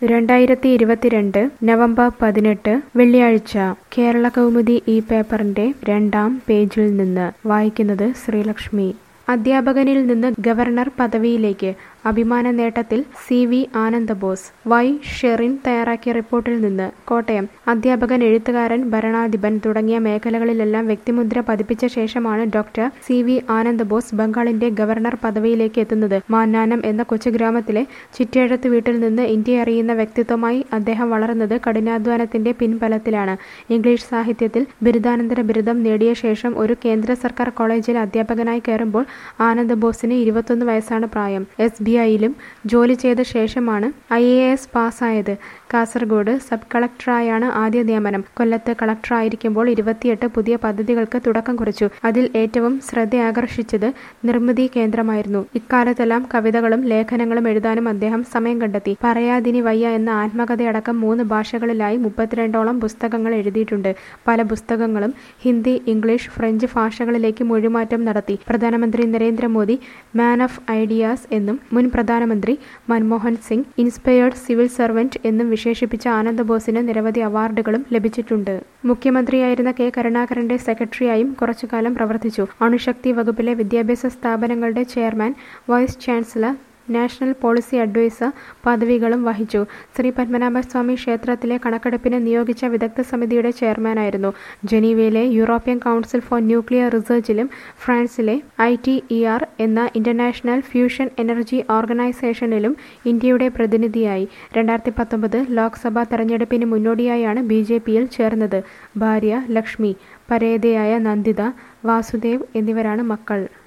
രണ്ടായിരത്തി ഇരുപത്തിരണ്ട് നവംബർ പതിനെട്ട് വെള്ളിയാഴ്ച കേരള കൗമുദി ഈ പേപ്പറിന്റെ രണ്ടാം പേജിൽ നിന്ന് വായിക്കുന്നത് ശ്രീലക്ഷ്മി അധ്യാപകനിൽ നിന്ന് ഗവർണർ പദവിയിലേക്ക് അഭിമാന നേട്ടത്തിൽ C V Anandabose Y Sherin തയ്യാറാക്കിയ റിപ്പോർട്ടിൽ നിന്ന് കോട്ടയം അധ്യാപകൻ എഴുത്തുകാരൻ ഭരണാധിപൻ തുടങ്ങിയ മേഖലകളിലെല്ലാം വ്യക്തിമുദ്ര പതിപ്പിച്ച ശേഷമാണ് ഡോക്ടർ സി വി ആനന്ദബോസ് ബംഗാളിന്റെ ഗവർണർ പദവിയിലേക്ക് എത്തുന്നത് മാന്നാനം എന്ന കൊച്ചു ഗ്രാമത്തിലെ ചിറ്റേഴത്ത് വീട്ടിൽ നിന്ന് ഇന്ത്യ അറിയുന്ന വ്യക്തിത്വമായി അദ്ദേഹം വളർന്നത് കഠിനാധ്വാനത്തിന്റെ പിൻബലത്തിലാണ് ഇംഗ്ലീഷ് സാഹിത്യത്തിൽ ബിരുദാനന്തര ബിരുദം നേടിയ ശേഷം ഒരു കേന്ദ്ര സർക്കാർ കോളേജിൽ അധ്യാപകനായി കയറുമ്പോൾ ആനന്ദബോസിന് ഇരുപത്തൊന്ന് വയസ്സാണ് പ്രായം എസ് ബി ഐയിലും ജോലി ചെയ്ത ശേഷമാണ് ഐ എ എസ് പാസ്സായത് കാസർഗോഡ് സബ് കളക്ടറായാണ് ആദ്യ നിയമനം കൊല്ലത്ത് കളക്ടറായിരിക്കുമ്പോൾ ഇരുപത്തിയെട്ട് പുതിയ പദ്ധതികൾക്ക് തുടക്കം കുറിച്ചു അതിൽ ഏറ്റവും ശ്രദ്ധ ആകർഷിച്ചത് നിർമ്മിതി കേന്ദ്രമായിരുന്നു ഇക്കാലത്തെല്ലാം കവിതകളും ലേഖനങ്ങളും എഴുതാനും അദ്ദേഹം സമയം കണ്ടെത്തി പറയാതിനി വയ്യ എന്ന ആത്മകഥയടക്കം മൂന്ന് ഭാഷകളിലായി മുപ്പത്തിരണ്ടോളം പുസ്തകങ്ങൾ എഴുതിയിട്ടുണ്ട് പല പുസ്തകങ്ങളും ഹിന്ദി ഇംഗ്ലീഷ് ഫ്രഞ്ച് ഭാഷകളിലേക്ക് മൊഴിമാറ്റം നടത്തി പ്രധാനമന്ത്രി നരേന്ദ്രമോദി മാൻ ഓഫ് ഐഡിയാസ് എന്നും മുൻ പ്രധാനമന്ത്രി Manmohan Singh inspired civil servant എന്നും വിശേഷിപ്പിച്ച ആനന്ദബോസിന് നിരവധി അവാർഡുകളും ലഭിച്ചിട്ടുണ്ട് മുഖ്യമന്ത്രിയായിരുന്ന കെ കരുണാകരന്റെ സെക്രട്ടറിയായും കുറച്ചുകാലം പ്രവർത്തിച്ചു അണുശക്തി വകുപ്പിലെ വിദ്യാഭ്യാസ സ്ഥാപനങ്ങളുടെ chairman vice chancellor national policy adviser പദവികളും വഹിച്ചു ശ്രീ പത്മനാഭസ്വാമി ക്ഷേത്രത്തിലെ കണക്കെടുപ്പിന് നിയോഗിച്ച വിദഗ്ധ സമിതിയുടെ ചെയർമാനായിരുന്നു ജനീവയിലെ യൂറോപ്യൻ കൗൺസിൽ ഫോർ ന്യൂക്ലിയർ റിസർച്ചിലും ഫ്രാൻസിലെ ഐ ടി ഇ ആർ എന്ന ഇന്റർനാഷണൽ ഫ്യൂഷൻ എനർജി ഓർഗനൈസേഷനിലും ഇന്ത്യയുടെ പ്രതിനിധിയായി രണ്ടായിരത്തി പത്തൊമ്പത് ലോക്സഭാ തെരഞ്ഞെടുപ്പിന് മുന്നോടിയായാണ് ബി ജെ പിയിൽ ചേർന്നത് ഭാര്യ ലക്ഷ്മി പരേതയായ നന്ദിത വാസുദേവ് എന്നിവരാണ് മക്കൾ